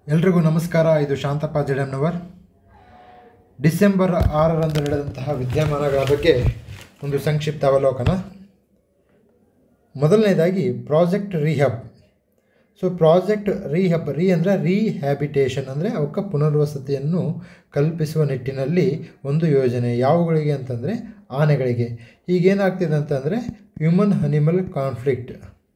ಎಲ್ರಿಗೂ ನಮಸ್ಕಾರ ಇದು ಶಾಂತಪ್ಪ ಜಡಮ್ನವರ್ ಡಿಸೆಂಬರ್ ಆರರಂದು ನಡೆದಂತಹ ವಿದ್ಯಮಾನಗಳ ಬಗ್ಗೆ ಒಂದು ಸಂಕ್ಷಿಪ್ತ ಅವಲೋಕನ ಮೊದಲನೇದಾಗಿ project rehab so project rehab re ಅಂದರೆ ರೀಹ್ಯಾಬಿಟೇಷನ್ ಅಂದರೆ ಅವಕ್ಕೆ ಪುನರ್ವಸತಿಯನ್ನು ಕಲ್ಪಿಸುವ ನಿಟ್ಟಿನಲ್ಲಿ ಒಂದು ಯೋಜನೆ ಯಾವುಗಳಿಗೆ ಅಂತಂದರೆ ಆನೆಗಳಿಗೆ ಈಗೇನಾಗ್ತಿದೆ ಅಂತಂದರೆ human animal conflict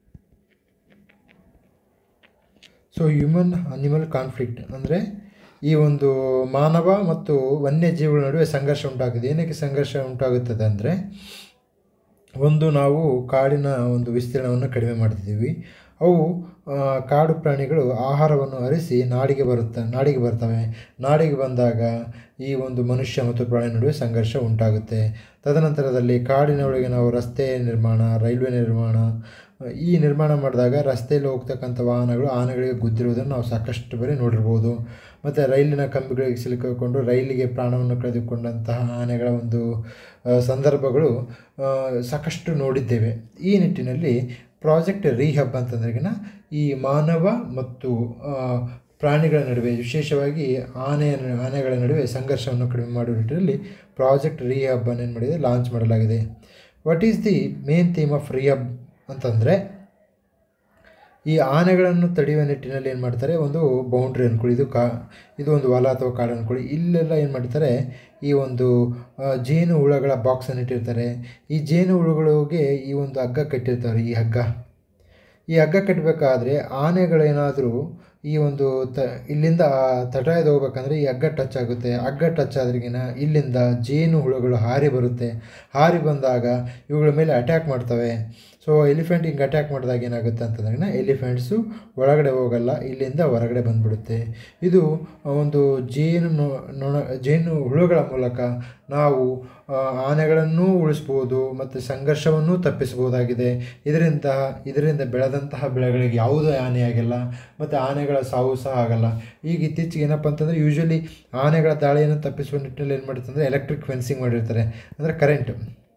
so human animal conflict ಅಂದರೆ ಈ ಒಂದು ಮಾನವ ಮತ್ತು ವನ್ಯಜೀವಿಗಳ ನಡುವೆ ಸಂಘರ್ಷ ಉಂಟಾಗಿದೆ ಏನಕ್ಕೆ ಸಂಘರ್ಷ ಉಂಟಾಗುತ್ತದೆ ಅಂದರೆ ಒಂದು ನಾವು ಕಾಡಿನ ಒಂದು ವಿಸ್ತೀರ್ಣವನ್ನು ಕಡಿಮೆ ಮಾಡ್ತಿದ್ದೀವಿ ಅವು ಆ, ಕಾಡು ಪ್ರಾಣಿಗಳು ಆಹಾರವನ್ನು ಅರಿಸಿ ನಾಡಿಗೆ ಬರುತ್ತೆ ನಾಡಿಗೆ ಬರ್ತವೆ ನಾಡಿಗೆ ಬಂದಾಗ ಈ ಒಂದು ಮನುಷ್ಯ ಮತ್ತು ಪ್ರಾಣಿ ನಡುವೆ ಸಂಘರ್ಷ ಉಂಟಾಗುತ್ತೆ ತದನಂತರದಲ್ಲಿ ಕಾಡಿನ ಒಳಗೆ ನಾವು ರಸ್ತೆ ನಿರ್ಮಾಣ ರೈಲ್ವೆ ನಿರ್ಮಾಣ ಈ ನಿರ್ಮಾಣ ಮಾಡಿದಾಗ ರಸ್ತೆಯಲ್ಲಿ ಹೋಗ್ತಕ್ಕಂಥ ವಾಹನಗಳು ಆನೆಗಳಿಗೆ ಗುದ್ದಿರುವುದನ್ನು ನಾವು ಸಾಕಷ್ಟು ಬಾರಿ ನೋಡಿರ್ಬೋದು ಮತ್ತು ರೈಲಿನ ಕಂಬಿಗಳಿಗೆ ಸಿಲುಕಿಕೊಂಡು ರೈಲಿಗೆ ಪ್ರಾಣವನ್ನು ಕಳೆದುಕೊಂಡಂತಹ ಆನೆಗಳ ಒಂದು ಆ, ಸಂದರ್ಭಗಳು ಆ, ಸಾಕಷ್ಟು ನೋಡಿದ್ದೇವೆ ಈ ನಿಟ್ಟಿನಲ್ಲಿ ಪ್ರಾಜೆಕ್ಟ್ ರೀಹಬ್ ಅಂತಂದ್ರೆಗಿನ ಈ ಮಾನವ ಮತ್ತು ಆ, ಪ್ರಾಣಿಗಳ ನಡುವೆ ವಿಶೇಷವಾಗಿ ಆನೆಯ ಆನೆಗಳ ನಡುವೆ ಸಂಘರ್ಷವನ್ನು ಕಡಿಮೆ ಮಾಡುವ ನಿಟ್ಟಿನಲ್ಲಿ ಪ್ರಾಜೆಕ್ಟ್ ರೀಹಬ್ ಅನ್ನು ಏನು ಮಾಡಿದೆ ಲಾಂಚ್ ಮಾಡಲಾಗಿದೆ what is the main theme of rehab ಅಂತಂದರೆ ಈ ಆನೆಗಳನ್ನು ತಡೆಯುವ ನಿಟ್ಟಿನಲ್ಲಿ ಏನು ಮಾಡ್ತಾರೆ ಒಂದು ಬೌಂಡ್ರಿ ಅಂದ್ಕೊಳ್ಳಿ ಇದು ಕಾ ಇದು ಒಂದು ಹೊಲ ಅಥವಾ ಕಾಡು ಅಂದ್ಕೊಳ್ಳಿ ಇಲ್ಲೆಲ್ಲ ಏನು ಮಾಡ್ತಾರೆ ಈ ಒಂದು ಆ, ಜೇನು ಹುಳಗಳ ಬಾಕ್ಸನ್ನು ಇಟ್ಟಿರ್ತಾರೆ ಈ ಜೇನು ಹುಳುಗಳಿಗೆ ಈ ಒಂದು ಹಗ್ಗ ಕಟ್ಟಿರ್ತಾರೆ ಈ ಹಗ್ಗ ಈ ಹಗ್ಗ ಕಟ್ಟಬೇಕಾದ್ರೆ ಆನೆಗಳೇನಾದರೂ ಈ ಒಂದು ತ ಇಲ್ಲಿಂದ ತಟಾಯ್ದು ಹೋಗ್ಬೇಕಂದ್ರೆ ಈ ಹಗ್ಗ ಟಚ್ ಆಗುತ್ತೆ ಹಗ್ಗ ಟಚ್ ಆದ್ರಿಗಿನ ಇಲ್ಲಿಂದ ಜೇನು ಹುಳುಗಳು ಹಾರಿ ಬರುತ್ತೆ ಹಾರಿ ಬಂದಾಗ ಇವುಗಳ ಮೇಲೆ ಅಟ್ಯಾಕ್ ಮಾಡ್ತವೆ ಸೊ ಎಲಿಫೆಂಟ್ ಹಿಂಗೆ ಅಟ್ಯಾಕ್ ಮಾಡಿದಾಗ ಏನಾಗುತ್ತೆ ಅಂತಂದ್ರೆ ಎಲಿಫೆಂಟ್ಸು ಒಳಗಡೆ ಹೋಗಲ್ಲ ಇಲ್ಲಿಂದ ಹೊರಗಡೆ ಬಂದ್ಬಿಡುತ್ತೆ ಇದು ಒಂದು ಜೇನು ನೊ- ನೊಣ ಜೇನು ಹುಳುಗಳ ಮೂಲಕ ನಾವು ಆ, ಆನೆಗಳನ್ನೂ ಉಳಿಸ್ಬೋದು ಮತ್ತು ಸಂಘರ್ಷವನ್ನೂ ತಪ್ಪಿಸ್ಬೋದಾಗಿದೆ ಇದರಿಂದ ಇದರಿಂದ ಬೆಳೆದಂತಹ ಬೆಳೆಗಳಿಗೆ ಯಾವುದೇ ಹಾನಿಯಾಗಿಲ್ಲ ಮತ್ತು ಆನೆಗಳ ಸಾವು ಸಹ ಆಗಲ್ಲ ಈಗ ಇತ್ತೀಚೆಗೆ ಏನಪ್ಪ ಅಂತಂದರೆ ಯೂಶ್ವಲಿ ಆನೆಗಳ ದಾಳಿಯನ್ನು ತಪ್ಪಿಸುವ ನಿಟ್ಟಿನಲ್ಲಿ ಏನು ಮಾಡುತ್ತೆ ಅಂದರೆ ಎಲೆಕ್ಟ್ರಿಕ್ ಫೆನ್ಸಿಂಗ್ ಮಾಡಿರ್ತಾರೆ ಅಂದರೆ ಕರೆಂಟ್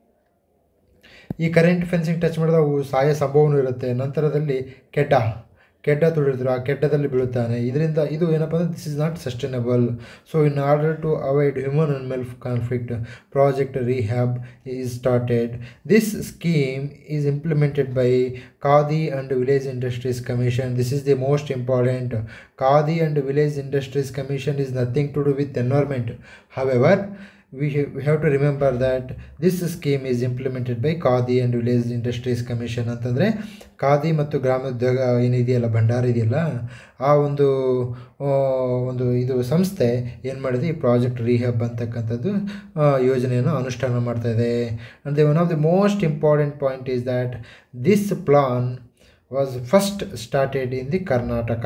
ಈ ಕರೆಂಟ್ ಫೆನ್ಸಿಂಗ್ ಟಚ್ ಮಾಡಿದಾಗ ಅವು ಸಾಯೋ ಸಂಭವನೂ ಇರುತ್ತೆ ನಂತರದಲ್ಲಿ ಕೆಡ್ಡ ಕೆಡ್ಡ ತುಳಿದ್ರು ಆ ಕೆಡ್ಡದಲ್ಲಿ ಬೀಳುತ್ತಾನೆ ಇದರಿಂದ ಇದು ಏನಪ್ಪ ಅಂದರೆ this is not sustainable so in order to avoid human animal conflict project rehab is started this scheme is implemented by Khadi and village industries commission this is the most important Khadi and village industries commission is nothing to do with environment however we, ha- we have to remember that this scheme is implemented by Khadi and village industries commission ಅಂತಂದರೆ ಖಾದಿ ಮತ್ತು ಗ್ರಾಮೋದ್ಯೋಗ ಏನಿದೆಯಲ್ಲ ಭಂಡಾರ ಇದೆಯಲ್ಲ ಆ ಒಂದು ಆ, ಒಂದು ಇದು ಸಂಸ್ಥೆ ಏನು ಮಾಡಿದೆ ಈ ಪ್ರಾಜೆಕ್ಟ್ ರೀಹಬ್ ಅಂತಕ್ಕಂಥದ್ದು ಆ, ಯೋಜನೆಯನ್ನು ಅನುಷ್ಠಾನ ಮಾಡ್ತಾ ಇದೆ and the one of the most important point is that this plan was first started in the Karnataka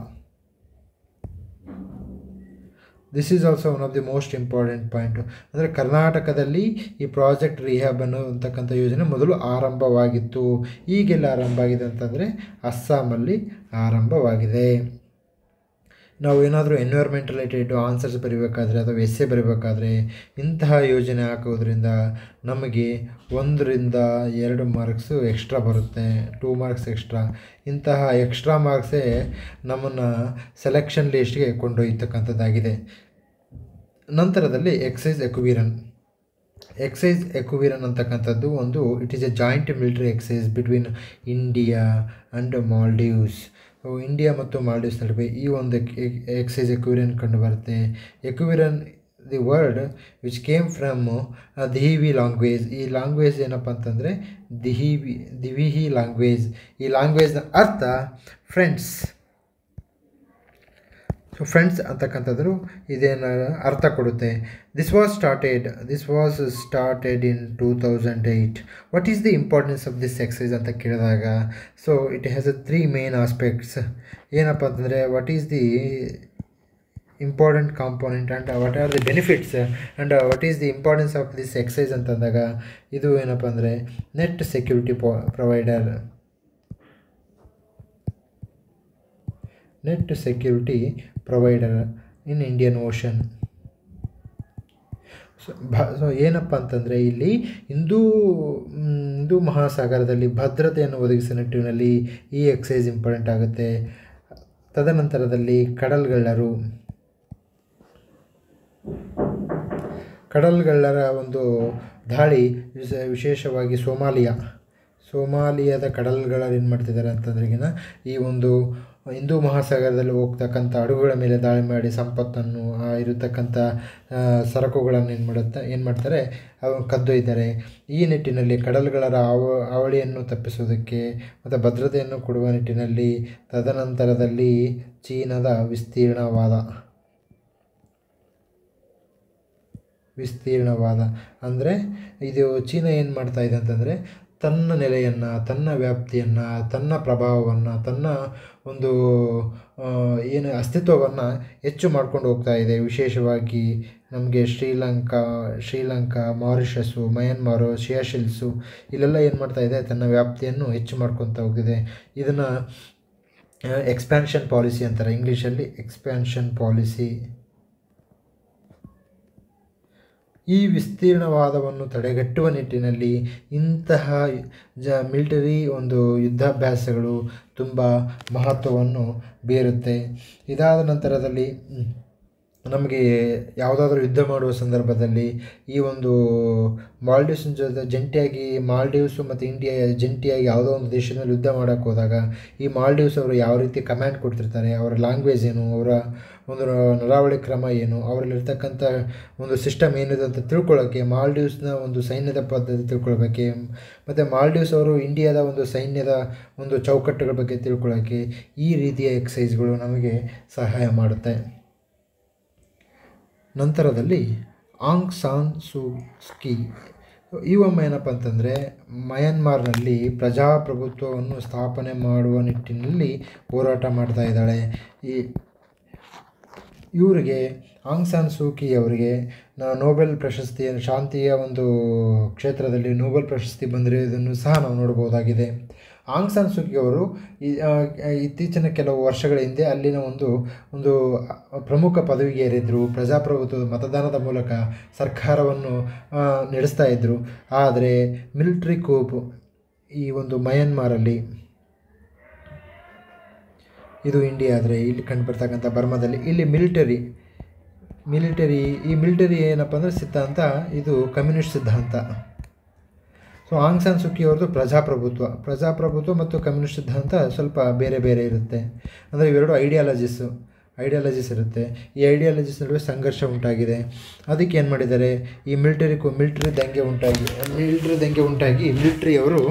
this is also one of the most important point ಅಂದರೆ ಕರ್ನಾಟಕದಲ್ಲಿ ಈ ಪ್ರಾಜೆಕ್ಟ್ ರಿಹ್ಯಾಬ್ ಅನ್ನೋ ಅಂತಕ್ಕಂಥ ಯೋಜನೆ ಮೊದಲು ಆರಂಭವಾಗಿತ್ತು ಈಗೆಲ್ಲ ಆರಂಭ ಆಗಿದೆ ಅಂತಂದರೆ ಅಸ್ಸಾಮಲ್ಲಿ ಆರಂಭವಾಗಿದೆ ನಾವು ಏನಾದರೂ ಎನ್ವೈರ್ಮೆಂಟ್ ರಿಲೇಟೆಡ್ ಆನ್ಸರ್ಸ್ ಬರೀಬೇಕಾದ್ರೆ ಅಥವಾ ಎಸ್ಸೆ ಬರೀಬೇಕಾದ್ರೆ ಇಂತಹ ಯೋಜನೆ ಹಾಕೋದ್ರಿಂದ ನಮಗೆ ಒಂದರಿಂದ ಎರಡು ಮಾರ್ಕ್ಸು ಎಕ್ಸ್ಟ್ರಾ ಬರುತ್ತೆ ಟೂ ಮಾರ್ಕ್ಸ್ ಎಕ್ಸ್ಟ್ರಾ ಇಂತಹ ಎಕ್ಸ್ಟ್ರಾ ಮಾರ್ಕ್ಸೇ ನಮ್ಮನ್ನು ಸೆಲೆಕ್ಷನ್ ಲಿಸ್ಟ್ಗೆ ಕೊಂಡೊಯ್ಯತಕ್ಕಂಥದ್ದಾಗಿದೆ ನಂತರದಲ್ಲಿ ಎಕ್ಸೈಸ್ ಎಕ್ವಿರನ್ ಎಕ್ಸೈಸ್ ಎಕ್ವಿರನ್ ಅಂತಕ್ಕಂಥದ್ದು ಒಂದು it is a joint military exercise between India and Maldives India ಮತ್ತು ಮಾಲ್ಡೀವ್ಸ್ ನಡುವೆ ಈ ಒಂದು ಎಕ್ಸೈಸ್ ಎಕ್ವಿರನ್ ಕಂಡು ಬರುತ್ತೆ Ekuverin the word which came from Dhivehi language ಈ ಲ್ಯಾಂಗ್ವೇಜ್ ಏನಪ್ಪ ಅಂತಂದರೆ ದಿಹಿವಿ ದಿವಿಹಿ ಲ್ಯಾಂಗ್ವೇಜ್ ಈ ಲ್ಯಾಂಗ್ವೇಜ್ನ ಅರ್ಥ ಫ್ರೆಂಡ್ಸ್ ಸೊ ಫ್ರೆಂಡ್ಸ್ ಅಂತಕ್ಕಂಥದ್ದು ಇದೇನು ಅರ್ಥ ಕೊಡುತ್ತೆ this was started this was started in two thousand eight what is the importance of this exercise ಅಂತ ಕೇಳಿದಾಗ so it has a three main aspects ಏನಪ್ಪ ಅಂತಂದರೆ what is the important component and what are the benefits and what is the importance of this exercise ಅಂತಂದಾಗ ಇದು ಏನಪ್ಪ ಅಂದರೆ net security provider net security provider in Indian Ocean so ಭ so ಏನಪ್ಪ ಅಂತಂದರೆ ಇಲ್ಲಿ ಹಿಂದೂ ಮ್, ಹಿಂದೂ ಮಹಾಸಾಗರದಲ್ಲಿ ಭದ್ರತೆಯನ್ನು ಒದಗಿಸುವ ನಿಟ್ಟಿನಲ್ಲಿ ಈ ಎಕ್ಸೈಸ್ ಇಂಪಾರ್ಟೆಂಟ್ ಆಗುತ್ತೆ ತದನಂತರದಲ್ಲಿ ಕಡಲ್ಗಳ್ಳರು ಕಡಲ್ಗಳ್ಳರ ಒಂದು ದಾಳಿ ವಿಶ- ವಿಶೇಷವಾಗಿ ಸೋಮಾಲಿಯಾ ಸೋಮಾಲಿಯಾದ ಕಡಲ್ಗಳರು ಏನು ಮಾಡ್ತಿದ್ದಾರೆ ಅಂತಂದ್ರೆಗಿನ ಈ ಒಂದು ಹಿಂದೂ ಮಹಾಸಾಗರದಲ್ಲಿ ಹೋಗ್ತಕ್ಕಂಥ ಹಡಗುಗಳ ಮೇಲೆ ದಾಳಿ ಮಾಡಿ ಸಂಪತ್ತನ್ನು ಆ ಇರತಕ್ಕಂಥ ಆ, ಸರಕುಗಳನ್ನು ಏನು ಮಾಡುತ್ತೆ ಏನು ಮಾಡ್ತಾರೆ ಅವು ಕದ್ದೊಯ್ತಾರೆ ಈ ನಿಟ್ಟಿನಲ್ಲಿ ಕಡಲ್ಗಳರ ಆವ ಅವಳಿಯನ್ನು ತಪ್ಪಿಸೋದಕ್ಕೆ ಮತ್ತು ಭದ್ರತೆಯನ್ನು ಕೊಡುವ ನಿಟ್ಟಿನಲ್ಲಿ ತದನಂತರದಲ್ಲಿ ಚೀನಾದ ವಿಸ್ತೀರ್ಣವಾದ ವಿಸ್ತೀರ್ಣವಾದ ಅಂದರೆ ಇದು ಚೀನಾ ಏನು ಮಾಡ್ತಾ ಇದೆ ಅಂತಂದರೆ ತನ್ನ ನೆಲೆಯನ್ನು ತನ್ನ ವ್ಯಾಪ್ತಿಯನ್ನು ತನ್ನ ಪ್ರಭಾವವನ್ನು ತನ್ನ ಒಂದು ಆ, ಏನು ಅಸ್ತಿತ್ವವನ್ನು ಹೆಚ್ಚು ಮಾಡ್ಕೊಂಡು ಹೋಗ್ತಾ ಇದೆ ವಿಶೇಷವಾಗಿ ನಮಗೆ ಶ್ರೀಲಂಕಾ ಶ್ರೀಲಂಕಾ ಮಾರಿಷಸ್ಸು ಮಯನ್ಮಾರು ಶಿಯಾಶಿಲ್ಸು ಇಲ್ಲೆಲ್ಲ ಏನು ಮಾಡ್ತಾ ಇದೆ ತನ್ನ ವ್ಯಾಪ್ತಿಯನ್ನು ಹೆಚ್ಚು ಮಾಡ್ಕೊತಾ ಹೋಗಿದೆ ಇದನ್ನು ಎಕ್ಸ್ಪ್ಯಾನ್ಷನ್ ಪಾಲಿಸಿ ಅಂತಾರೆ ಇಂಗ್ಲೀಷಲ್ಲಿ ಎಕ್ಸ್ಪ್ಯಾನ್ಷನ್ ಪಾಲಿಸಿ ಈ ವಿಸ್ತೀರ್ಣವಾದವನ್ನು ತಡೆಗಟ್ಟುವ ನಿಟ್ಟಿನಲ್ಲಿ ಇಂತಹ ಜ ಮಿಲಿಟರಿ ಒಂದು ಯುದ್ಧಾಭ್ಯಾಸಗಳು ತುಂಬ ಮಹತ್ವವನ್ನು ಬೀರುತ್ತೆ ಇದಾದ ನಂತರದಲ್ಲಿ ಮ್, ನಮಗೆ ಯಾವುದಾದ್ರೂ ಯುದ್ಧ ಮಾಡುವ ಸಂದರ್ಭದಲ್ಲಿ ಈ ಒಂದು ಮಾಲ್ಡೀವ್ಸ್ ಜೊತೆ ಜಂಟಿಯಾಗಿ ಮಾಲ್ಡೀವ್ಸು ಮತ್ತು ಇಂಡಿಯಾ ಜಂಟಿಯಾಗಿ ಯಾವುದೋ ಒಂದು ದೇಶದಲ್ಲಿ ಯುದ್ಧ ಮಾಡೋಕ್ಕೆ ಹೋದಾಗ ಈ ಮಾಲ್ಡೀವ್ಸ್ ಅವರು ಯಾವ ರೀತಿ ಕಮ್ಯಾಂಡ್ ಕೊಡ್ತಿರ್ತಾರೆ ಅವರ ಲ್ಯಾಂಗ್ವೇಜ್ ಏನು ಅವರ ಒಂದು ನಡಾವಳಿ ಕ್ರಮ ಏನು ಅವರಲ್ಲಿರ್ತಕ್ಕಂಥ ಒಂದು ಸಿಸ್ಟಮ್ ಏನಿದೆ ಅಂತ ತಿಳ್ಕೊಳ್ಳೋಕ್ಕೆ ಮಾಲ್ಡೀವ್ಸ್ನ ಒಂದು ಸೈನ್ಯದ ಪದ್ಧತಿ ತಿಳ್ಕೊಳ್ಬೇಕು ಮತ್ತು ಮಾಲ್ಡೀವ್ಸ್ ಅವರು ಇಂಡಿಯಾದ ಒಂದು ಸೈನ್ಯದ ಒಂದು ಚೌಕಟ್ಟುಗಳ ಬಗ್ಗೆ ತಿಳ್ಕೊಳ್ಳೋಕ್ಕೆ ಈ ರೀತಿಯ ಎಕ್ಸಸೈಸ್ಗಳು ನಮಗೆ ಸಹಾಯ ಮಾಡುತ್ತೆ ನಂತರದಲ್ಲಿ ಆಂಗ್ ಸಾನ್ ಸೂ ಸ್ಕಿ ಇವಮ್ಮ ಏನಪ್ಪ ಅಂತಂದರೆ ಮಯನ್ಮಾರ್ನಲ್ಲಿ ಪ್ರಜಾಪ್ರಭುತ್ವವನ್ನು ಸ್ಥಾಪನೆ ಮಾಡುವ ನಿಟ್ಟಿನಲ್ಲಿ ಹೋರಾಟ ಮಾಡ್ತಾ ಇದ್ದಾಳೆ ಈ ಇವರಿಗೆ ಆಂಗ್ ಸಾನ್ ಸೂಕಿ ಅವರಿಗೆ ನಾ- ನೋಬೆಲ್ ಪ್ರಶಸ್ತಿ ಶಾಂತಿಯ ಒಂದು ಕ್ಷೇತ್ರದಲ್ಲಿ ನೋಬೆಲ್ ಪ್ರಶಸ್ತಿ ಬಂದಿರೋದನ್ನು ಸಹ ನಾವು ನೋಡ್ಬೋದಾಗಿದೆ ಆಂಗ್ ಸಾನ್ ಸೂಕಿ ಅವರು ಈ ಆ, ಇತ್ತೀಚಿನ ಕೆಲವು ವರ್ಷಗಳ ಹಿಂದೆ ಅಲ್ಲಿನ ಒಂದು ಒಂದು ಪ್ರಮುಖ ಪದವಿಗೆ ಏರಿದ್ರು ಪ್ರಜಾಪ್ರಭುತ್ವದ ಮತದಾನದ ಮೂಲಕ ಸರ್ಕಾರವನ್ನು ಆ, ನಡೆಸ್ತಾ ಇದ್ದರು ಆದರೆ ಮಿಲಿಟ್ರಿ ಕೂಪ್ ಈ ಒಂದು ಮಯನ್ಮಾರಲ್ಲಿ ಇದು ಇಂಡಿಯಾ ಆದರೆ ಇಲ್ಲಿ ಕಂಡುಬರ್ತಕ್ಕಂಥ ಬರ್ಮಾದಲ್ಲಿ ಇಲ್ಲಿ ಮಿಲಿಟರಿ ಮಿಲಿಟರಿ ಈ ಮಿಲಿಟರಿ ಏನಪ್ಪ ಅಂದರೆ ಸಿದ್ಧಾಂತ ಇದು ಕಮ್ಯುನಿಸ್ಟ್ ಸಿದ್ಧಾಂತ ಸೊ ಆಂಗ್ ಸಾನ್ ಸುಕಿ ಅವ್ರದ್ದು ಪ್ರಜಾಪ್ರಭುತ್ವ ಪ್ರಜಾಪ್ರಭುತ್ವ ಮತ್ತು ಕಮ್ಯುನಿಸ್ಟ್ ಸಿದ್ಧಾಂತ ಸ್ವಲ್ಪ ಬೇರೆ ಬೇರೆ ಇರುತ್ತೆ ಅಂದರೆ ಇವೆರಡು ಐಡಿಯಾಲಜೀಸು ಐಡಿಯಾಲಜೀಸ್ ಇರುತ್ತೆ ಈ ಐಡಿಯಾಲಜೀಸ್ ನಡುವೆ ಸಂಘರ್ಷ ಉಂಟಾಗಿದೆ ಅದಕ್ಕೆ ಏನು ಮಾಡಿದ್ದಾರೆ ಈ ಮಿಲಿಟರಿ ಮಿಲಿಟರಿ ದಂಗೆ ಉಂಟಾಗಿ ಮಿಲಿಟರಿ ದಂಗೆ ಉಂಟಾಗಿ ಮಿಲಿಟ್ರಿಯವರು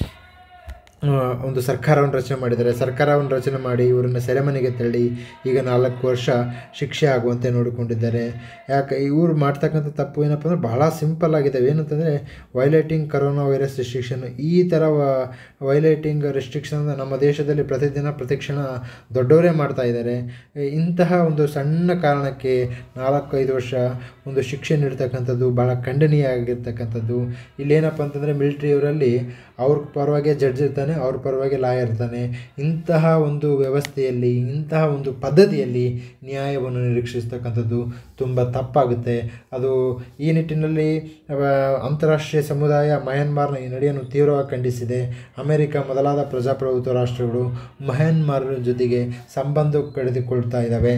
ಆ, ಒಂದು ಸರ್ಕಾರವನ್ನು ರಚನೆ ಮಾಡಿದ್ದಾರೆ ಸರ್ಕಾರವನ್ನು ರಚನೆ ಮಾಡಿ ಇವರನ್ನು ಸೆರೆಮನೆಗೆ ತಳ್ಳಿ ಈಗ ನಾಲ್ಕು ವರ್ಷ ಶಿಕ್ಷೆ ಆಗುವಂತೆ ನೋಡಿಕೊಂಡಿದ್ದಾರೆ ಯಾಕೆ ಇವರು ಮಾಡ್ತಕ್ಕಂಥ ತಪ್ಪು ಏನಪ್ಪ ಅಂದರೆ ಬಹಳ ಸಿಂಪಲ್ ಆಗಿದ್ದಾವೆ ಏನಂತಂದರೆ ವೈಲೇಟಿಂಗ್ ಕರೋನಾ ವೈರಸ್ ರಿಸ್ಟ್ರಿಕ್ಷನ್ ಈ ಥರ ವೈಲೇಟಿಂಗ್ ರಿಸ್ಟ್ರಿಕ್ಷನ್ ನಮ್ಮ ದೇಶದಲ್ಲಿ ಪ್ರತಿದಿನ ಪ್ರತಿಕ್ಷಣ ದೊಡ್ಡವರೇ ಮಾಡ್ತಾ ಇದ್ದಾರೆ ಈ- ಇಂತಹ ಒಂದು ಸಣ್ಣ ಕಾರಣಕ್ಕೆ ನಾಲ್ಕೈದು ವರ್ಷ ಒಂದು ಶಿಕ್ಷೆ ನೀಡ್ತಕ್ಕಂಥದ್ದು ಭಾಳ ಖಂಡನೀಯ ಆಗಿರ್ತಕ್ಕಂಥದ್ದು ಇಲ್ಲೇನಪ್ಪ ಅಂತಂದರೆ ಮಿಲಿಟ್ರಿಯವರಲ್ಲಿ ಅವ್ರ ಪರವಾಗಿ ಜಡ್ಜ್ ಇರ್ತಾನೆ ಅವ್ರ ಪರವಾಗಿ ಲಾಯರ್ ಇರ್ತಾನೆ ಇಂತಹ ಒಂದು ವ್ಯವಸ್ಥೆಯಲ್ಲಿ ಇಂತಹ ಒಂದು ಪದ್ಧತಿಯಲ್ಲಿ ನ್ಯಾಯವನ್ನು ನಿರೀಕ್ಷಿಸ್ತಕ್ಕಂಥದ್ದು ತುಂಬ ತಪ್ಪಾಗುತ್ತೆ ಅದು ಈ ನಿಟ್ಟಿನಲ್ಲಿ ಅವ, ಅಂತಾರಾಷ್ಟ್ರೀಯ ಸಮುದಾಯ ಮಯನ್ಮಾರ್ನ ಈ ನಡೆಯನ್ನು ತೀವ್ರವಾಗಿ ಖಂಡಿಸಿದೆ ಅಮೆರಿಕ ಮೊದಲಾದ ಪ್ರಜಾಪ್ರಭುತ್ವ ರಾಷ್ಟ್ರಗಳು ಮಯನ್ಮಾರ್ ಜೊತೆಗೆ ಸಂಬಂಧ ಕಡಿದುಕೊಳ್ತಾ ಇದ್ದಾವೆ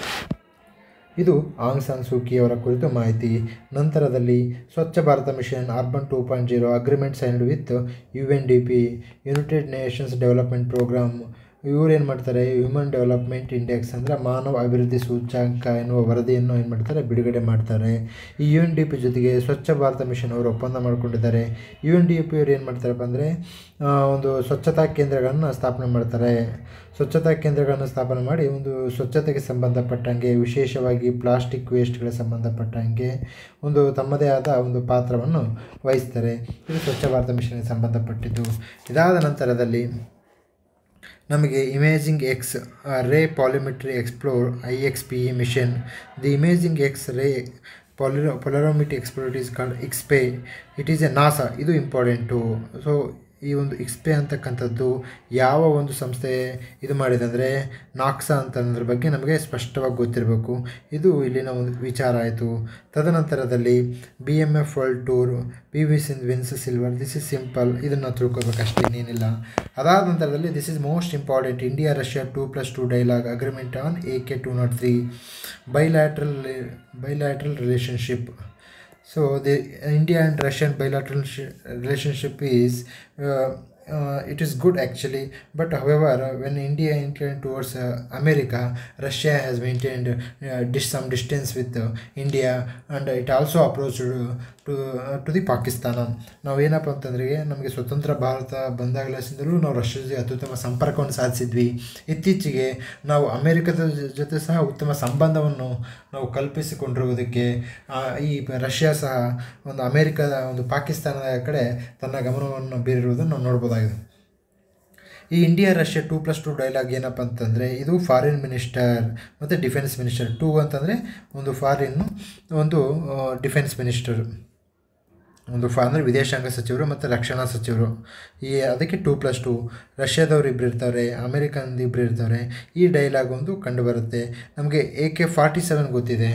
ಇದು ಆಂಗ್ ಸಾನ್ ಸೂಕಿ ಅವರ ಕುರಿತು ಮಾಹಿತಿ ನಂತರದಲ್ಲಿ Swachh Bharat mission urban two point zero agreement signed with U N D P United Nations development program ಇವ್ರು ಏನು ಮಾಡ್ತಾರೆ ಹ್ಯೂಮನ್ ಡೆವಲಪ್ಮೆಂಟ್ ಇಂಡೆಕ್ಸ್ ಅಂದರೆ ಮಾನವ ಅಭಿವೃದ್ಧಿ ಸೂಚ್ಯಾಂಕ ಎನ್ನುವ ವರದಿಯನ್ನು ಏನು ಮಾಡ್ತಾರೆ ಬಿಡುಗಡೆ ಮಾಡ್ತಾರೆ ಈ ಯು ಎನ್ ಡಿ ಪಿ ಜೊತೆಗೆ ಸ್ವಚ್ಛ ಭಾರತ ಮಿಷನ್ ಅವರು ಒಪ್ಪಂದ ಮಾಡಿಕೊಂಡಿದ್ದಾರೆ ಯು ಎನ್ ಡಿ ಪಿ ಅವರು ಏನು ಮಾಡ್ತಾರಪ್ಪ ಅಂದರೆ ಒಂದು ಸ್ವಚ್ಛತಾ ಕೇಂದ್ರಗಳನ್ನು ಸ್ಥಾಪನೆ ಮಾಡ್ತಾರೆ ಸ್ವಚ್ಛತಾ ಕೇಂದ್ರಗಳನ್ನು ಸ್ಥಾಪನೆ ಮಾಡಿ ಒಂದು ಸ್ವಚ್ಛತೆಗೆ ಸಂಬಂಧಪಟ್ಟಂಗೆ ವಿಶೇಷವಾಗಿ ಪ್ಲಾಸ್ಟಿಕ್ ವೇಸ್ಟ್ಗಳ ಸಂಬಂಧಪಟ್ಟಂಗೆ ಒಂದು ತಮ್ಮದೇ ಆದ ಒಂದು ಪಾತ್ರವನ್ನು ವಹಿಸ್ತಾರೆ ಇದು ಸ್ವಚ್ಛ ಭಾರತ ಮಿಷನ್ಗೆ ಸಂಬಂಧಪಟ್ಟಿದ್ದು ಇದಾದ ನಂತರದಲ್ಲಿ ನಮಗೆ imaging X ray polarimetry explorer I X P E mission the imaging X ray ಪೊಲಿರೋ polarimetry explorer it is called IXPE it is a NASA ಇದು ಇಂಪಾರ್ಟೆಂಟು ಸೊ ಈ ಒಂದು ಇಕ್ಸ್ಪೆ ಅಂತಕ್ಕಂಥದ್ದು ಯಾವ ಒಂದು ಸಂಸ್ಥೆ ಇದು ಮಾಡಿದೆ ಅಂದರೆ ನಾಕ್ಸಾ ಅಂತ ಅನ್ನೋದ್ರ ಬಗ್ಗೆ ನಮಗೆ ಸ್ಪಷ್ಟವಾಗಿ ಗೊತ್ತಿರಬೇಕು ಇದು ಇಲ್ಲಿನ ಒಂದು ವಿಚಾರ ಆಯಿತು ತದನಂತರದಲ್ಲಿ B M F world tour P V Sindhu wins silver this is simple ಇದನ್ನು ತಿಳ್ಕೊಬೇಕು ಅಷ್ಟೇ ಇನ್ನೇನಿಲ್ಲ ಅದಾದ ನಂತರದಲ್ಲಿ this is most important India Russia two plus two dialogue agreement on A K two not three bilateral bilateral relationship So the India and Russian bilateral sh- relationship is uh, uh, it is good actually, but however, uh, when India inclined towards uh, America, Russia has maintained uh, dis- some distance with uh, India, and it also approached uh, to uh, to the Pakistan ನಾವು ಏನಪ್ಪ ಅಂತಂದರೆ ನಮಗೆ ಸ್ವತಂತ್ರ ಭಾರತ ಬಂದಾಗಲಿಂದಲೂ ನಾವು Russia ಜೊತೆ ಅತ್ಯುತ್ತಮ ಸಂಪರ್ಕವನ್ನು ಸಾಧಿಸಿದ್ವಿ ಇತ್ತೀಚೆಗೆ ನಾವು ಅಮೆರಿಕದ ಜ- ಜೊತೆ ಸಹ ಉತ್ತಮ ಸಂಬಂಧವನ್ನು ನಾವು ಕಲ್ಪಿಸಿಕೊಂಡಿರುವುದಕ್ಕೆ ಆ, ಈ ರಷ್ಯಾ ಸಹ ಒಂದು ಅಮೆರಿಕದ ಒಂದು ಪಾಕಿಸ್ತಾನದ ಕಡೆ ತನ್ನ ಗಮನವನ್ನು ಬೀರಿರುವುದನ್ನು ನಾವು ನೋಡ್ಬೋದಾಗಿದೆ ಈ India Russia two plus two dialogue ಏನಪ್ಪ ಅಂತಂದರೆ ಇದು ಫಾರಿನ್ ಮಿನಿಸ್ಟರ್ ಮತ್ತು ಡಿಫೆನ್ಸ್ ಮಿನಿಸ್ಟರ್ ಟೂ ಅಂತಂದರೆ ಒಂದು ಫಾರಿನ್ನು ಒಂದು ಡಿಫೆನ್ಸ್ ಮಿನಿಸ್ಟರ್ ಒಂದು ಫಾ ಅಂದರೆ ವಿದೇಶಾಂಗ ಸಚಿವರು ಮತ್ತು ರಕ್ಷಣಾ ಸಚಿವರು ಈ ಅದಕ್ಕೆ ಟೂ ಪ್ಲಸ್ ಟೂ ರಷ್ಯಾದವ್ರು ಇಬ್ಬರು ಇರ್ತಾರೆ ಅಮೇರಿಕನ್ ಇಬ್ಬರು ಇರ್ತಾರೆ ಈ ಡೈಲಾಗ್ ಒಂದು ಕಂಡುಬರುತ್ತೆ ನಮಗೆ ಎ ಕೆ ಫಾರ್ಟಿ ಸೆವೆನ್ ಗೊತ್ತಿದೆ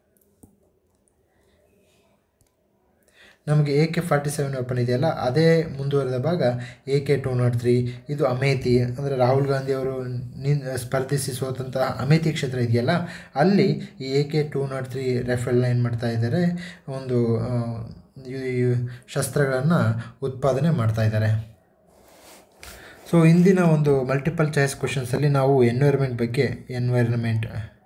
ನಮಗೆ A K forty seven weapon ಇದೆಯಲ್ಲ ಅದೇ ಮುಂದುವರೆದ ಭಾಗ A K two not three ಇದು ಅಮೇಥಿ ಅಂದರೆ ರಾಹುಲ್ ಗಾಂಧಿ ಅವರು ನಿನ್ ಸ್ಪರ್ಧಿಸಿ ಸೋತಂತಹ ಅಮೇಥಿ ಕ್ಷೇತ್ರ ಇದೆಯಲ್ಲ ಅಲ್ಲಿ ಈ A K two not three ರೆಫೆಲ್ನ ಏನು ಮಾಡ್ತಾ ಇದ್ದಾರೆ ಒಂದು ಆ, ಈ- ಈ ಶಸ್ತ್ರಗಳನ್ನು ಉತ್ಪಾದನೆ ಮಾಡ್ತಾ ಇದ್ದಾರೆ ಸೊ ಇಂದಿನ ಒಂದು ಮಲ್ಟಿಪಲ್ ಚಾಯ್ಸ್ ಕ್ವಶನ್ಸಲ್ಲಿ ನಾವು ಎನ್ವೈರ್ಮೆಂಟ್ ಬಗ್ಗೆ ಎನ್ವೈರ್ಮೆಂಟ್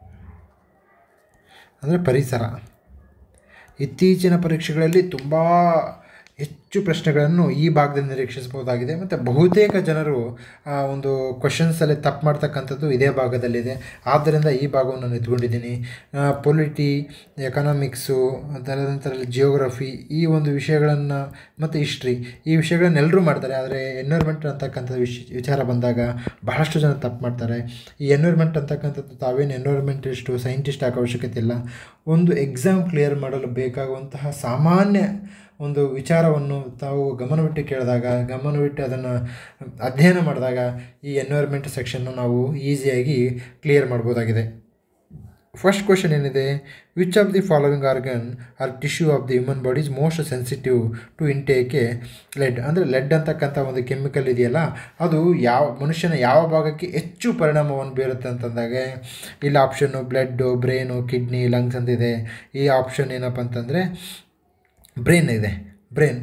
ಅಂದರೆ ಪರಿಸರ ಇತ್ತೀಚಿನ ಪರೀಕ್ಷೆಗಳಲ್ಲಿ ತುಂಬ ಹೆಚ್ಚು ಪ್ರಶ್ನೆಗಳನ್ನು ಈ ಭಾಗದಲ್ಲಿ ನಿರೀಕ್ಷಿಸಬಹುದಾಗಿದೆ ಮತ್ತು ಬಹುತೇಕ ಜನರು ಆ, ಒಂದು ಕ್ವಶನ್ಸಲ್ಲಿ ತಪ್ಪು ಮಾಡ್ತಕ್ಕಂಥದ್ದು ಇದೇ ಭಾಗದಲ್ಲಿದೆ ಆದ್ದರಿಂದ ಈ ಭಾಗವನ್ನು ನಾನು ಎತ್ಕೊಂಡಿದ್ದೀನಿ ಪೊಲಿಟಿ ಎಕನಾಮಿಕ್ಸು ತದನಂತರದಲ್ಲಿ ಜಿಯೋಗ್ರಫಿ ಈ ಒಂದು ವಿಷಯಗಳನ್ನು ಮತ್ತು ಹಿಸ್ಟ್ರಿ ಈ ವಿಷಯಗಳನ್ನ ಎಲ್ಲರೂ ಮಾಡ್ತಾರೆ ಆದರೆ ಎನ್ವೈರ್ಮೆಂಟ್ ಅಂತಕ್ಕಂಥ ವಿಷ ವಿಚಾರ ಬಂದಾಗ ಬಹಳಷ್ಟು ಜನ ತಪ್ಪು ಮಾಡ್ತಾರೆ ಈ ಎನ್ವೈರ್ಮೆಂಟ್ ಅಂತಕ್ಕಂಥದ್ದು ತಾವೇನು ಎನ್ವೈರ್ಮೆಂಟಿಸ್ಟು ಸೈಂಟಿಸ್ಟ್ ಆಗೋ ಅವಶ್ಯಕತೆ ಇಲ್ಲ ಒಂದು ಎಕ್ಸಾಮ್ ಕ್ಲಿಯರ್ ಮಾಡಲು ಬೇಕಾಗುವಂತಹ ಸಾಮಾನ್ಯ ಒಂದು ವಿಚಾರವನ್ನು ತಾವು ಗಮನವಿಟ್ಟು ಕೇಳಿದಾಗ ಗಮನವಿಟ್ಟು ಅದನ್ನು ಅಧ್ಯಯನ ಮಾಡಿದಾಗ ಈ ಎನ್ವೈರ್ಮೆಂಟ್ ಸೆಕ್ಷನ್ನು ನಾವು ಈಸಿಯಾಗಿ ಕ್ಲಿಯರ್ ಮಾಡ್ಬೋದಾಗಿದೆ ಫಸ್ಟ್ ಕ್ವಶನ್ ಏನಿದೆ which of the following organ or tissue of the human body is most sensitive to intake a lead ಅಂದರೆ ಲೆಡ್ ಅಂತಕ್ಕಂಥ ಒಂದು ಕೆಮಿಕಲ್ ಇದೆಯಲ್ಲ ಅದು ಯಾವ ಮನುಷ್ಯನ ಯಾವ ಭಾಗಕ್ಕೆ ಹೆಚ್ಚು ಪರಿಣಾಮವನ್ನು ಬೀರುತ್ತೆ ಅಂತಂದಾಗ ಇಲ್ಲಿ option blood brain kidney lungs ಅಂತಿದೆ ಈ ಆಪ್ಷನ್ ಏನಪ್ಪ ಅಂತಂದರೆ ಬ್ರೈನ್ ಇದೆ ಬ್ರೈನ್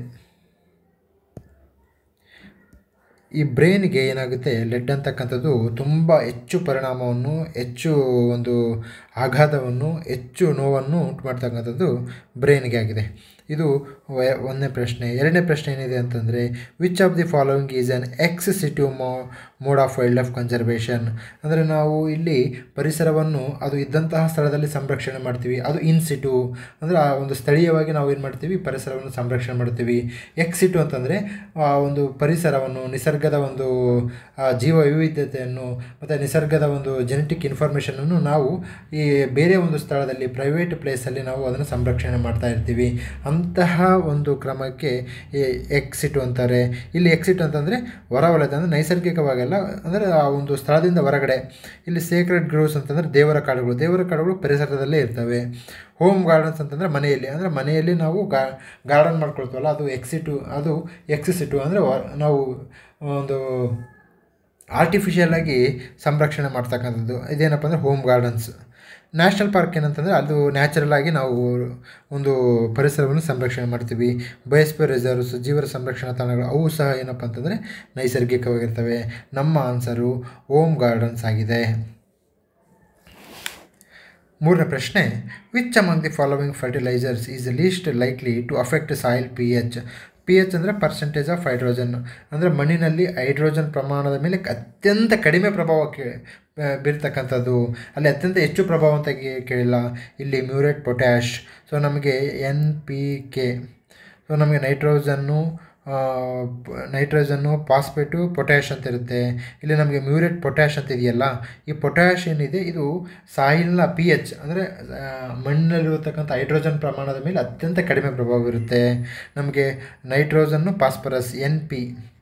ಈ ಬ್ರೈನ್ಗೆ ಏನಾಗುತ್ತೆ ಲೆಡ್ ಅಂತಕ್ಕಂಥದ್ದು ತುಂಬ ಹೆಚ್ಚು ಪರಿಣಾಮವನ್ನು ಹೆಚ್ಚು ಒಂದು ಆಘಾತವನ್ನು ಹೆಚ್ಚು ನೋವನ್ನು ಉಂಟು ಮಾಡ್ತಕ್ಕಂಥದ್ದು ಬ್ರೈನ್ಗೆ ಆಗಿದೆ ಇದು ವ- ಒಂದನೇ ಪ್ರಶ್ನೆ ಎರಡನೇ ಪ್ರಶ್ನೆ ಏನಿದೆ ಅಂತಂದರೆ which of the following is an ex situ ಮೋ mode of wildlife conservation ಅಂದರೆ ನಾವು ಇಲ್ಲಿ ಪರಿಸರವನ್ನು ಅದು ಇದ್ದಂತಹ ಸ್ಥಳದಲ್ಲಿ ಸಂರಕ್ಷಣೆ ಮಾಡ್ತೀವಿ ಅದು ಇನ್ ಸಿಟು ಅಂದರೆ ಆ ಒಂದು ಸ್ಥಳೀಯವಾಗಿ ನಾವು ಏನು ಮಾಡ್ತೀವಿ ಪರಿಸರವನ್ನು ಸಂರಕ್ಷಣೆ ಮಾಡ್ತೀವಿ ಎಕ್ಸಿಟು ಅಂತಂದರೆ ಆ ಒಂದು ಪರಿಸರವನ್ನು ನಿಸರ್ಗದ ಒಂದು ಆ, ಜೀವ ವೈವಿಧ್ಯತೆಯನ್ನು ಮತ್ತು ನಿಸರ್ಗದ ಒಂದು ಜೆನೆಟಿಕ್ ಇನ್ಫಾರ್ಮೇಷನನ್ನು ನಾವು ಈ ಬೇರೆ ಒಂದು ಸ್ಥಳದಲ್ಲಿ ಪ್ರೈವೇಟ್ ಪ್ಲೇಸಲ್ಲಿ ನಾವು ಅದನ್ನು ಸಂರಕ್ಷಣೆ ಮಾಡ್ತಾ ಇರ್ತೀವಿ ಅಂತಹ ಒಂದು ಕ್ರಮಕ್ಕೆ ಎಕ್ಸಿಟು ಅಂತಾರೆ ಇಲ್ಲಿ ಎಕ್ಸಿಟ್ ಅಂತಂದರೆ ಹೊರವಲಯದ ಅಂದರೆ ನೈಸರ್ಗಿಕವಾಗೆಲ್ಲ ಅಂದರೆ ಆ ಒಂದು ಸ್ಥಳದಿಂದ ಹೊರಗಡೆ ಇಲ್ಲಿ ಸೇಕ್ರೆಡ್ ಗ್ರೋವ್ಸ್ ಅಂತಂದರೆ ದೇವರ ಕಾಡುಗಳು ದೇವರ ಕಾಡುಗಳು ಪರಿಸರದಲ್ಲೇ ಇರ್ತವೆ ಹೋಮ್ ಗಾರ್ಡನ್ಸ್ ಅಂತಂದರೆ ಮನೆಯಲ್ಲಿ ಅಂದರೆ ಮನೆಯಲ್ಲಿ ನಾವು ಗಾ ಗಾರ್ಡನ್ ಮಾಡ್ಕೊಳ್ತೀವಲ್ಲ ಅದು ಎಕ್ಸಿಟು ಅದು ಎಕ್ಸಿಸಿಟು ಅಂದರೆ ನಾವು ಒಂದು ಆರ್ಟಿಫಿಷಿಯಲ್ ಆಗಿ ಸಂರಕ್ಷಣೆ ಮಾಡ್ತಕ್ಕಂಥದ್ದು ಇದೇನಪ್ಪ ಅಂದರೆ ಹೋಮ್ ಗಾರ್ಡನ್ಸ್ ನ್ಯಾಷನಲ್ ಪಾರ್ಕ್ ಏನಂತಂದರೆ ಅದು ನ್ಯಾಚುರಲ್ ಆಗಿ ನಾವು ಒಂದು ಪರಿಸರವನ್ನು ಸಂರಕ್ಷಣೆ ಮಾಡ್ತೀವಿ ಬಯೋಸ್ಪಿಯರ್ ರಿಸರ್ವ್ಸ್ ಜೀವರ ಸಂರಕ್ಷಣಾ ತಾಣಗಳು ಅವು ಸಹ ಏನಪ್ಪ ಅಂತಂದರೆ ನೈಸರ್ಗಿಕವಾಗಿರ್ತವೆ ನಮ್ಮ ಆನ್ಸರು ಹೋಮ್ ಗಾರ್ಡನ್ಸ್ ಆಗಿದೆ ಮೂರನೇ ಪ್ರಶ್ನೆ which among the following fertilizers is least likely to affect soil P H P H ಅಂದರೆ ಪರ್ಸೆಂಟೇಜ್ ಆಫ್ ಹೈಡ್ರೋಜನ್ ಅಂದರೆ ಮಣ್ಣಿನಲ್ಲಿ ಹೈಡ್ರೋಜನ್ ಪ್ರಮಾಣದ ಮೇಲೆ ಅತ್ಯಂತ ಕಡಿಮೆ ಪ್ರಭಾವ ಕೇ ಬೀರ್ತಕ್ಕಂಥದ್ದು ಅಲ್ಲಿ ಅತ್ಯಂತ ಹೆಚ್ಚು ಪ್ರಭಾವ ಅಂತ ಕೇ- ಕೇಳಿಲ್ಲ ಇಲ್ಲಿ ಮ್ಯೂರೇಟ್ ಪೊಟ್ಯಾಶ್ ಸೊ ನಮಗೆ ಎನ್ ಪಿ ಕೆ ಸೊ ನಮಗೆ ನೈಟ್ರೋಜನ್ನು ನೈಟ್ರೋಜನ್ನು ಫಾಸ್ಫೇಟು ಪೊಟ್ಯಾಶ್ ಅಂತ ಇರುತ್ತೆ ಇಲ್ಲಿ ನಮಗೆ ಮ್ಯೂರೇಟ್ ಪೊಟ್ಯಾಶ್ ಅಂತ ಇದೆಯಲ್ಲ ಈ ಪೊಟ್ಯಾಶ್ ಏನಿದೆ ಇದು ಸಾಯಿಲ್ನ ಪಿ ಎಚ್ ಅಂದರೆ ಮಣ್ಣಲ್ಲಿರತಕ್ಕಂಥ ಹೈಡ್ರೋಜನ್ ಪ್ರಮಾಣದ ಮೇಲೆ ಅತ್ಯಂತ ಕಡಿಮೆ ಪ್ರಭಾವ ಬೀರುತ್ತೆ ನಮಗೆ nitrogen phosphorus N P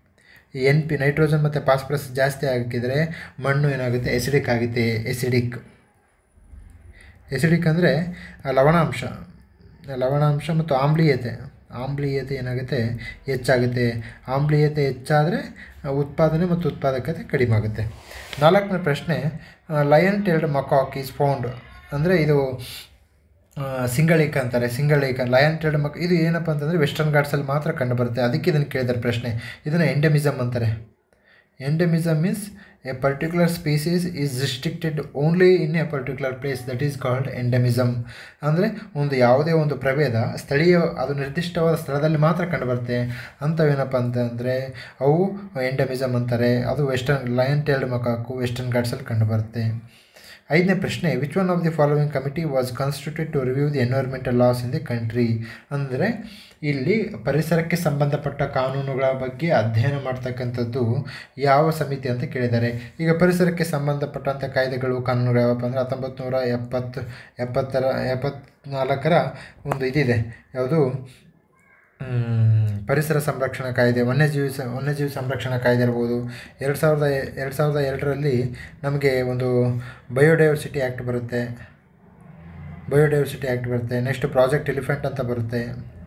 N P nitrogen ಮತ್ತು ಫಾಸ್ಫರಸ್ ಜಾಸ್ತಿ ಹಾಕಿದರೆ ಮಣ್ಣು ಏನಾಗುತ್ತೆ ಎಸಿಡಿಕ್ ಆಗುತ್ತೆ ಎಸಿಡಿಕ್ ಎಸಿಡಿಕ್ ಅಂದರೆ ಲವಣಾಂಶ ಲವಣಾಂಶ ಮತ್ತು ಆಮ್ಲೀಯತೆ ಆಮ್ಲೀಯತೆ ಏನಾಗುತ್ತೆ ಹೆಚ್ಚಾಗುತ್ತೆ ಆಮ್ಲೀಯತೆ ಹೆಚ್ಚಾದರೆ ಉತ್ಪಾದನೆ ಮತ್ತು ಉತ್ಪಾದಕತೆ ಕಡಿಮೆ ಆಗುತ್ತೆ ನಾಲ್ಕನೇ ಪ್ರಶ್ನೆ lion tailed macaque is found ಅಂದರೆ ಇದು ಆ, ಸಿಂಗಳೀಕ ಅಂತಾರೆ ಸಿಂಗಳೀಕ ಲಯನ್ ಟೇಲ್ಡ್ ಮಕ್ ಇದು ಏನಪ್ಪ ಅಂತಂದರೆ ವೆಸ್ಟರ್ನ್ ಘಾಟ್ಸಲ್ಲಿ ಮಾತ್ರ ಕಂಡುಬರುತ್ತೆ ಅದಕ್ಕೆ ಇದನ್ನು ಕೇಳಿದ್ದಾರೆ ಪ್ರಶ್ನೆ ಇದನ್ನು ಎಂಡೆಮಿಸಮ್ ಅಂತಾರೆ endemism means a particular species is restricted only in a particular place that is called endemism ಅಂದರೆ ಒಂದು ಯಾವುದೇ ಒಂದು ಪ್ರಭೇದ ಸ್ಥಳೀಯ ಅದು ನಿರ್ದಿಷ್ಟವಾದ ಸ್ಥಳದಲ್ಲಿ ಮಾತ್ರ ಕಂಡುಬರುತ್ತೆ ಅಂಥವೇನಪ್ಪ ಅಂತಂದರೆ ಅವು ಎಂಡೆಮಿಸಮ್ ಅಂತಾರೆ ಅದು western lion tailed macaque western ಘಾಟ್ಸಲ್ಲಿ ಕಂಡುಬರುತ್ತೆ ಐದನೇ ಪ್ರಶ್ನೆ which one of the following committee was constituted to review the environmental laws in the country ಅಂದರೆ ಇಲ್ಲಿ ಪರಿಸರಕ್ಕೆ ಸಂಬಂಧಪಟ್ಟ ಕಾನೂನುಗಳ ಬಗ್ಗೆ ಅಧ್ಯಯನ ಮಾಡ್ತಕ್ಕಂಥದ್ದು ಯಾವ ಸಮಿತಿ ಅಂತ ಕೇಳಿದ್ದಾರೆ ಈಗ ಪರಿಸರಕ್ಕೆ ಸಂಬಂಧಪಟ್ಟಂಥ ಕಾಯ್ದೆಗಳು ಕಾನೂನುಗಳು ಯಾವಪ್ಪ ಅಂದರೆ ಹತ್ತೊಂಬತ್ತು ನೂರ ಎಪ್ಪತ್ತು ಎಪ್ಪತ್ತರ ಎಪ್ಪತ್ನಾಲ್ಕರ ಒಂದು ಇದಿದೆ ಯಾವುದು ಮ್, ಪರಿಸರ ಸಂರಕ್ಷಣಾ ಕಾಯ್ದೆ ವನ್ಯಜೀವಿ ಸ ವನ್ಯಜೀವಿ ಸಂರಕ್ಷಣಾ ಕಾಯ್ದೆ ಇರ್ಬೋದು ಎರಡು ಸಾವಿರದ ಎರಡು ಸಾವಿರದ ಎರಡರಲ್ಲಿ ನಮಗೆ ಒಂದು ಬಯೋಡೈವರ್ಸಿಟಿ ಆ್ಯಕ್ಟ್ ಬರುತ್ತೆ ಬಯೋಡೈವರ್ಸಿಟಿ ಆ್ಯಕ್ಟ್ ಬರುತ್ತೆ ನೆಕ್ಸ್ಟ್ ಪ್ರಾಜೆಕ್ಟ್ ಎಲಿಫೆಂಟ್ ಅಂತ ಬರುತ್ತೆ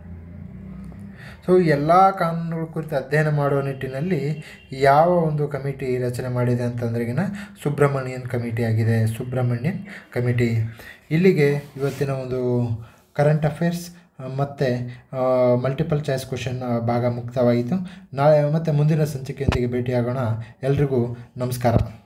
ಸೊ ಎಲ್ಲ ಕಾನೂನುಗಳ ಕುರಿತು ಅಧ್ಯಯನ ಮಾಡುವ ನಿಟ್ಟಿನಲ್ಲಿ ಯಾವ ಒಂದು ಕಮಿಟಿ ರಚನೆ ಮಾಡಿದೆ ಅಂತಂದ್ರೆಗಿನ ಸುಬ್ರಹ್ಮಣ್ಯನ್ ಕಮಿಟಿ ಆಗಿದೆ ಸುಬ್ರಹ್ಮಣ್ಯನ್ ಕಮಿಟಿ ಇಲ್ಲಿಗೆ ಇವತ್ತಿನ ಒಂದು ಕರೆಂಟ್ ಅಫೇರ್ಸ್ ಮತ್ತು ಮಲ್ಟಿಪಲ್ ಚಾಯ್ಸ್ ಕ್ವಶನ್ ಭಾಗ ಮುಕ್ತವಾಯಿತು ನಾಳೆ ಮತ್ತು ಮುಂದಿನ ಸಂಚಿಕೆಯೊಂದಿಗೆ ಭೇಟಿಯಾಗೋಣ ಎಲ್ರಿಗೂ ನಮಸ್ಕಾರ